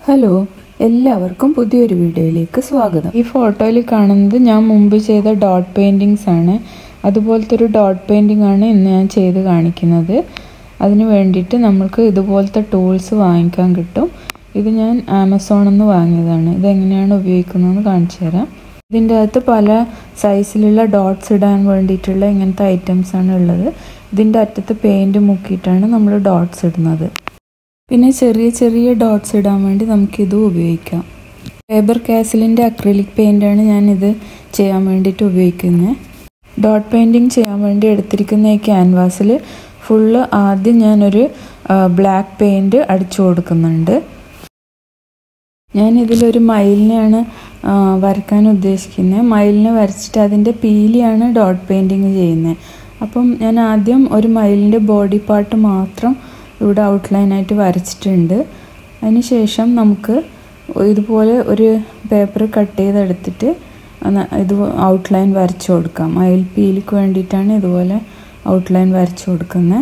hello എല്ലാവർക്കും പുതിയൊരു വീഡിയോയിലേക്ക് സ്വാഗതം ഈ ഫോട്ടോയിൽ കാണുന്നത് ഞാൻ മുമ്പ് ചെയ്ത ഡോട്ട് പെയിൻറ്റിങ്സ് ആണ് അതുപോലത്തെ ഒരു ഡോട്ട് പെയിൻറ്റിംഗ് ആണ് ഇന്ന് ഞാൻ ചെയ്ത് കാണിക്കുന്നത് അതിന് വേണ്ടിയിട്ട് നമ്മൾക്ക് ഇതുപോലത്തെ ടൂൾസ് വാങ്ങിക്കാൻ കിട്ടും ഇത് ഞാൻ ആമസോണിൽ നിന്ന് വാങ്ങിയതാണ് ഇതെങ്ങനെയാണ് ഉപയോഗിക്കുന്നതെന്ന് കാണിച്ചു തരാം ഇതിൻ്റെ അകത്ത് പല സൈസിലുള്ള ഡോട്ട്സ് ഇടാൻ വേണ്ടിയിട്ടുള്ള ഇങ്ങനത്തെ ഐറ്റംസ് ആണ് ഉള്ളത് ഇതിൻ്റെ അറ്റത്ത് പെയിൻറ് മുക്കിയിട്ടാണ് നമ്മൾ ഡോട്ട്സ് ഇടുന്നത് പിന്നെ ചെറിയ ചെറിയ ഡോട്ട്സ് ഇടാൻ വേണ്ടി നമുക്കിതും ഉപയോഗിക്കാം ഫേബർ കാസിലിൻ്റെ അക്രിലിക് പെയിൻ്റാണ് ഞാനിത് ചെയ്യാൻ വേണ്ടിയിട്ട് ഉപയോഗിക്കുന്നത് ഡോട്ട് പെയിൻറ്റിങ് ചെയ്യാൻ വേണ്ടി എടുത്തിരിക്കുന്ന ഈ ക്യാൻവാസിൽ ഫുള്ള് ആദ്യം ഞാനൊരു ബ്ലാക്ക് പെയിൻറ് അടിച്ചു കൊടുക്കുന്നുണ്ട് ഞാൻ ഇതിലൊരു മയിലിനെയാണ് വരയ്ക്കാൻ ഉദ്ദേശിക്കുന്നത് മയിലിനെ വരച്ചിട്ട് അതിൻ്റെ പീലിയാണ് ഡോട്ട് പെയിൻറ്റിങ് ചെയ്യുന്നത് അപ്പം ഞാൻ ആദ്യം ഒരു മയിലിൻ്റെ ബോഡി പാർട്ട് മാത്രം ഇവിടെ ഔട്ട്ലൈനായിട്ട് വരച്ചിട്ടുണ്ട് അതിന് ശേഷം നമുക്ക് ഇതുപോലെ ഒരു പേപ്പർ കട്ട് ചെയ്തെടുത്തിട്ട് ഇത് ഔട്ട്ലൈൻ വരച്ചു കൊടുക്കാം മയിൽ പീലിക്ക് വേണ്ടിയിട്ടാണ് ഇതുപോലെ ഔട്ട്ലൈൻ വരച്ചു കൊടുക്കുന്നത്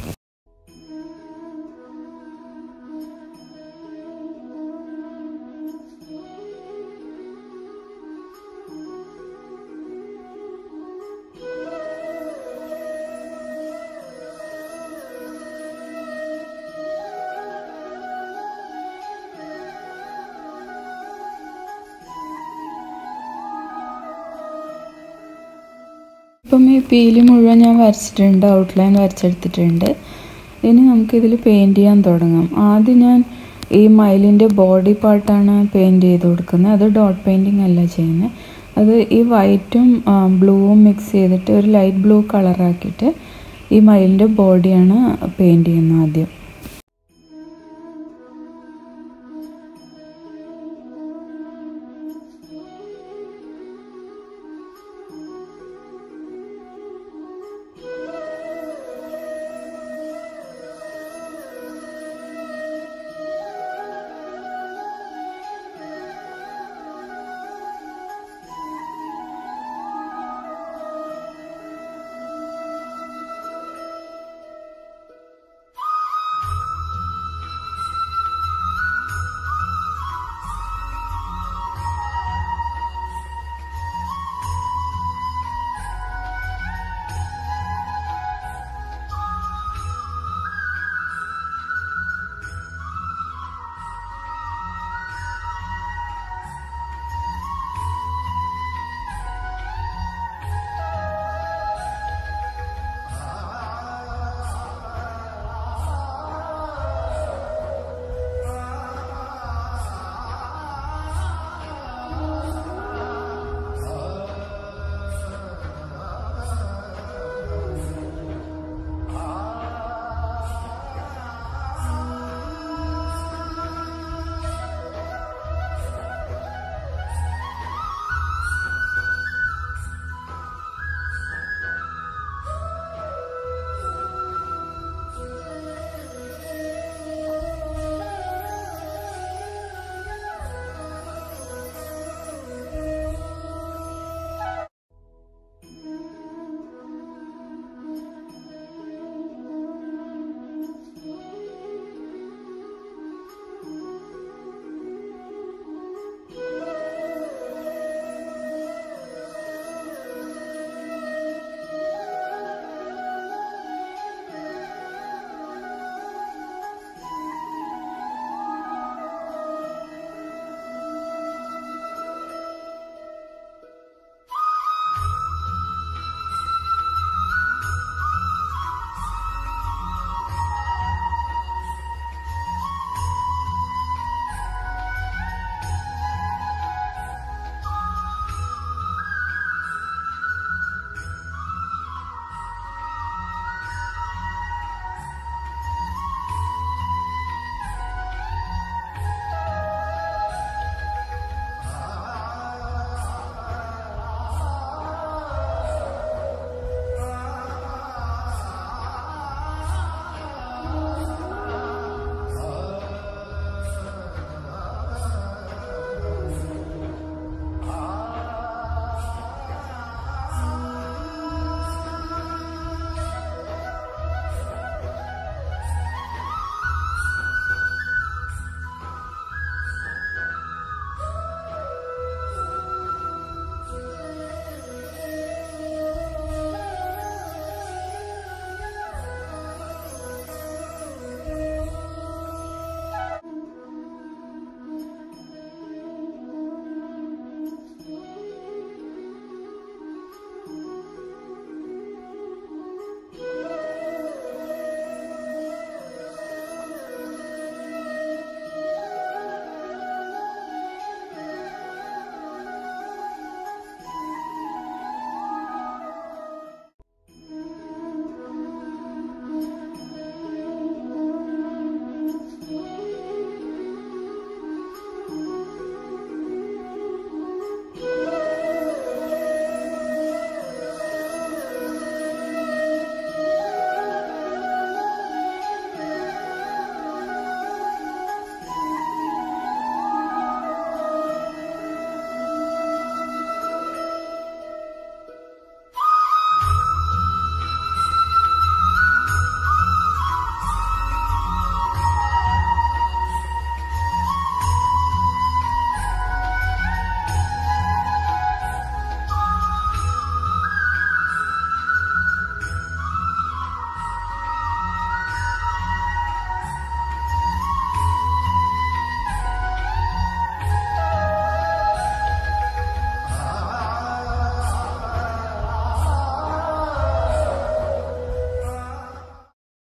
ഇപ്പം ഈ പീലി മുഴുവൻ ഞാൻ വരച്ചിട്ടുണ്ട് ഔട്ട്ലൈൻ വരച്ചെടുത്തിട്ടുണ്ട് ഇനി നമുക്കിതിൽ പെയിൻറ് ചെയ്യാൻ തുടങ്ങാം ആദ്യം ഞാൻ ഈ മയിലിൻ്റെ ബോഡി പാർട്ടാണ് പെയിൻറ് ചെയ്ത് കൊടുക്കുന്നത് അത് ഡോട്ട് പെയിൻറ്റിങ് അല്ല ചെയ്യുന്നത് അത് ഈ വൈറ്റും ബ്ലൂവും മിക്സ് ചെയ്തിട്ട് ഒരു ലൈറ്റ് ബ്ലൂ കളറാക്കിയിട്ട് ഈ മയിലിൻ്റെ ബോഡിയാണ് പെയിൻറ് ചെയ്യുന്നത് ആദ്യം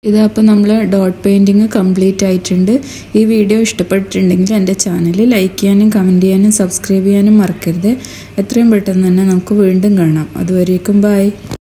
ഇത് അപ്പോൾ നമ്മൾ ഡോട്ട് പെയിൻറ്റിങ് കംപ്ലീറ്റ് ആയിട്ടുണ്ട് ഈ വീഡിയോ ഇഷ്ടപ്പെട്ടിട്ടുണ്ടെങ്കിൽ എൻ്റെ ചാനൽ ലൈക്ക് ചെയ്യാനും കമൻറ്റ് ചെയ്യാനും സബ്സ്ക്രൈബ് ചെയ്യാനും മറക്കരുത് എത്രയും പെട്ടെന്ന് തന്നെ നമുക്ക് വീണ്ടും കാണാം അതുവരേക്കും ബൈ